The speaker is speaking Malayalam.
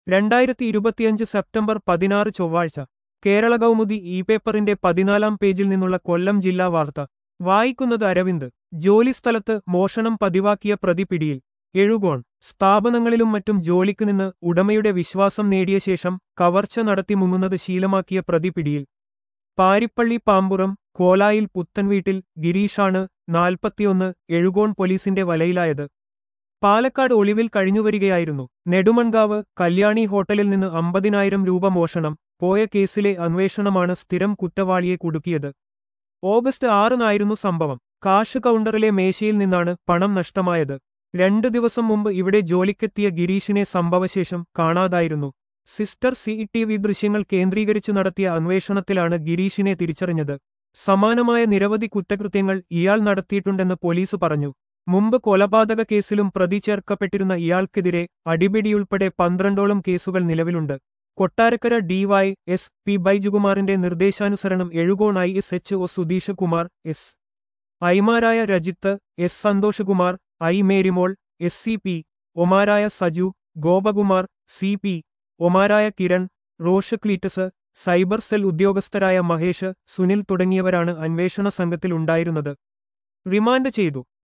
രണ്ടായിരത്തി ഇരുപത്തിയഞ്ച് സെപ്റ്റംബർ പതിനാറ് ചൊവ്വാഴ്ച കേരള കൗമുദി ഇ പേപ്പറിന്റെ പതിനാലാം പേജിൽ നിന്നുള്ള കൊല്ലം ജില്ലാ വാർത്ത വായിക്കുന്നത് അരവിന്ദ് ജോലിസ്ഥലത്ത് മോഷണം പതിവാക്കിയ പ്രതി പിടിയിൽ എഴുകോൺ സ്ഥാപനങ്ങളിലും മറ്റും ജോലിക്ക് നിന്ന് ഉടമയുടെ വിശ്വാസം നേടിയ ശേഷം കവർച്ച നടത്തി മുങ്ങുന്നത് ശീലമാക്കിയ പ്രതി പിടിയിൽ പാരിപ്പള്ളി പാമ്പുറം കോലായിൽ പുത്തൻവീട്ടിൽ ഗിരീഷാണ് നാൽപ്പത്തിയൊന്ന് എഴുകോൺ പോലീസിന്റെ വലയിലായത് പാലക്കാട് ഒളിവിൽ കഴിഞ്ഞുവരികയായിരുന്നു നെടുമൺകാവ് കല്യാണി ഹോട്ടലിൽ നിന്ന് അമ്പതിനായിരം രൂപ മോഷണം പോയ കേസിലെ അന്വേഷണമാണ് സ്ഥിരം കുറ്റവാളിയെ കുടുക്കിയത് ഓഗസ്റ്റ് ആറിനായിരുന്നു സംഭവം കാഷ് കൗണ്ടറിലെ മേശയിൽ നിന്നാണ് പണം നഷ്ടമായത് രണ്ടു ദിവസം മുമ്പ് ഇവിടെ ജോലിക്കെത്തിയ ഗിരീഷിനെ സംഭവശേഷം കാണാതായിരുന്നു സിസ്റ്റർ സി ടി വി ദൃശ്യങ്ങൾ കേന്ദ്രീകരിച്ച് നടത്തിയ അന്വേഷണത്തിലാണ് ഗിരീഷിനെ തിരിച്ചറിഞ്ഞത് സമാനമായ നിരവധി കുറ്റകൃത്യങ്ങൾ ഇയാൾ നടത്തിയിട്ടുണ്ടെന്ന് പോലീസ് പറഞ്ഞു മുമ്പ് കൊലപാതക കേസിലും പ്രതി ചേർക്കപ്പെട്ടിരുന്ന ഇയാൾക്കെതിരെ അടിപിടിയുൾപ്പെടെ പന്ത്രണ്ടോളം കേസുകൾ നിലവിലുണ്ട് കൊട്ടാരക്കര ഡിവൈ എസ് പി ബൈജുകുമാറിന്റെ നിർദ്ദേശാനുസരണം Ezhukone I S H O Sudheesh Kumar S ഐമാരായ Rajith S Santhoshkumar I Marymol S C P ഒമാരായ സജു ഗോപകുമാർ സി പി ഒമാരായ കിരൺ റോഷ് ക്ലീറ്റസ് സൈബർ സെൽ ഉദ്യോഗസ്ഥരായ മഹേഷ് സുനിൽ തുടങ്ങിയവരാണ് അന്വേഷണ സംഘത്തിൽ ഉണ്ടായിരുന്നത് റിമാൻഡ് ചെയ്തു